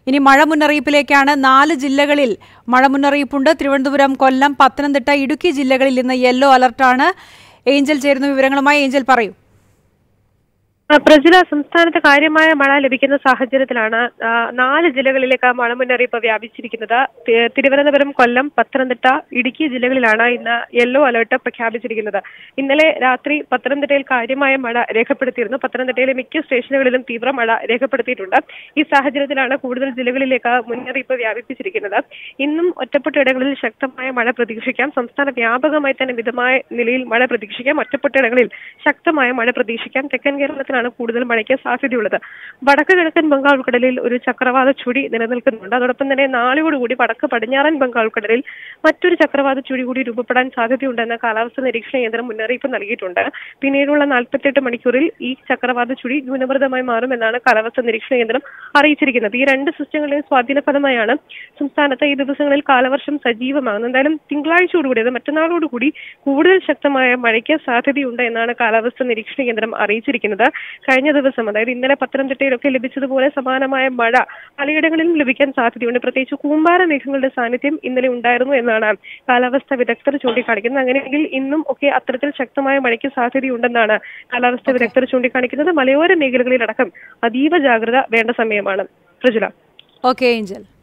ഇനി മഴ മുന്നറിയിപ്പിലേക്കാണ് നാല് ജില്ലകളിൽ മഴ മുന്നറിയിപ്പുണ്ട് തിരുവനന്തപുരം കൊല്ലം പത്തനംതിട്ട ഇടുക്കി ജില്ലകളിൽ ഇന്ന് യെല്ലോ അലർട്ടാണ് ഏഞ്ചൽ ചേരുന്ന വിവരങ്ങളുമായി ഏഞ്ചൽ പറയൂ ആ, പ്രജില സംസ്ഥാനത്ത് കാര്യമായ മഴ ലഭിക്കുന്ന സാഹചര്യത്തിലാണ് ആ, നാല് ജില്ലകളിലേക്ക് മഴ മുന്നറിയിപ്പ് വ്യാപിച്ചിരിക്കുന്നത് തി- തിരുവനന്തപുരം കൊല്ലം പത്തനംതിട്ട ഇടുക്കി ജില്ലകളിലാണ് ഇന്ന് യെല്ലോ അലർട്ട് പ്രഖ്യാപിച്ചിരിക്കുന്നത് ഇന്നലെ രാത്രി പത്തനംതിട്ടയിൽ കാര്യമായ മഴ രേഖപ്പെടുത്തിയിരുന്നു പത്തനംതിട്ടയിലെ മിക്ക സ്റ്റേഷനുകളിലും തീവ്ര മഴ രേഖപ്പെടുത്തിയിട്ടുണ്ട് ഈ സാഹചര്യത്തിലാണ് കൂടുതൽ ജില്ലകളിലേക്ക് മുന്നറിയിപ്പ് വ്യാപിപ്പിച്ചിരിക്കുന്നത് ഇന്നും ഒറ്റപ്പെട്ട ഇടങ്ങളിൽ ശക്തമായ മഴ പ്രതീക്ഷിക്കാം സംസ്ഥാന വ്യാപകമായി തന്നെ മിതമായ നിലയിൽ മഴ പ്രതീക്ഷിക്കാം ഒറ്റപ്പെട്ട ഇടങ്ങളിൽ ശക്തമായ മഴ പ്രതീക്ഷിക്കാം തെക്കൻ കേരളത്തിലാണ് കൂടുതൽ മഴയ്ക്ക് സാധ്യതയുള്ളത് വടക്ക് കിഴക്കൻ ബംഗാൾ ഉൾക്കടലിൽ ഒരു ചക്രവാത ചുഴി നിലനിൽക്കുന്നുണ്ട് അതോടൊപ്പം തന്നെ നാളെയോടുകൂടി വടക്ക് പടിഞ്ഞാറൻ ബംഗാൾ ഉൾക്കടലിൽ മറ്റൊരു ചക്രവാത ചുഴി കൂടി രൂപപ്പെടാൻ സാധ്യതയുണ്ടെന്ന് കാലാവസ്ഥാ നിരീക്ഷണ കേന്ദ്രം മുന്നറിയിപ്പ് നൽകിയിട്ടുണ്ട് പിന്നീടുള്ള നാൽപ്പത്തെട്ട് മണിക്കൂറിൽ ഈ ചക്രവാത ചുഴി ന്യൂനമർദ്ദമായി മാറുമെന്നാണ് കാലാവസ്ഥാ നിരീക്ഷണ കേന്ദ്രം അറിയിച്ചിരിക്കുന്നത് ഈ രണ്ട് സിസ്റ്റങ്ങളുടെയും സ്വാധീന ഫലമായാണ് സംസ്ഥാനത്ത് ഈ ദിവസങ്ങളിൽ കാലവർഷം സജീവമാകുന്നത് എന്തായാലും തിങ്കളാഴ്ചയോടുകൂടി അത് മറ്റന്നാളോടുകൂടി കൂടുതൽ ശക്തമായ മഴയ്ക്ക് സാധ്യതയുണ്ട് എന്നാണ് കാലാവസ്ഥാ നിരീക്ഷണ കേന്ദ്രം അറിയിച്ചിരിക്കുന്നത് കഴിഞ്ഞ ദിവസം അതായത് ഇന്നലെ പത്തനംതിട്ടയിലൊക്കെ ലഭിച്ചതുപോലെ സമാനമായ മഴ പലയിടങ്ങളിലും ലഭിക്കാൻ സാധ്യതയുണ്ട് പ്രത്യേകിച്ച് കൂമ്പാര മേഘങ്ങളുടെ സാന്നിധ്യം ഇന്നലെ ഉണ്ടായിരുന്നു എന്നാണ് കാലാവസ്ഥാ വിദഗ്ധർ ചൂണ്ടിക്കാണിക്കുന്നത് അങ്ങനെയെങ്കിൽ ഇന്നും ഒക്കെ അത്തരത്തിൽ ശക്തമായ മഴയ്ക്ക് സാധ്യതയുണ്ടെന്നാണ് കാലാവസ്ഥാ വിദഗ്ധർ ചൂണ്ടിക്കാണിക്കുന്നത് മലയോര മേഖലകളിലടക്കം അതീവ ജാഗ്രത വേണ്ട സമയമാണ് പ്രജുല ഓക്കെ ഏഞ്ചൽ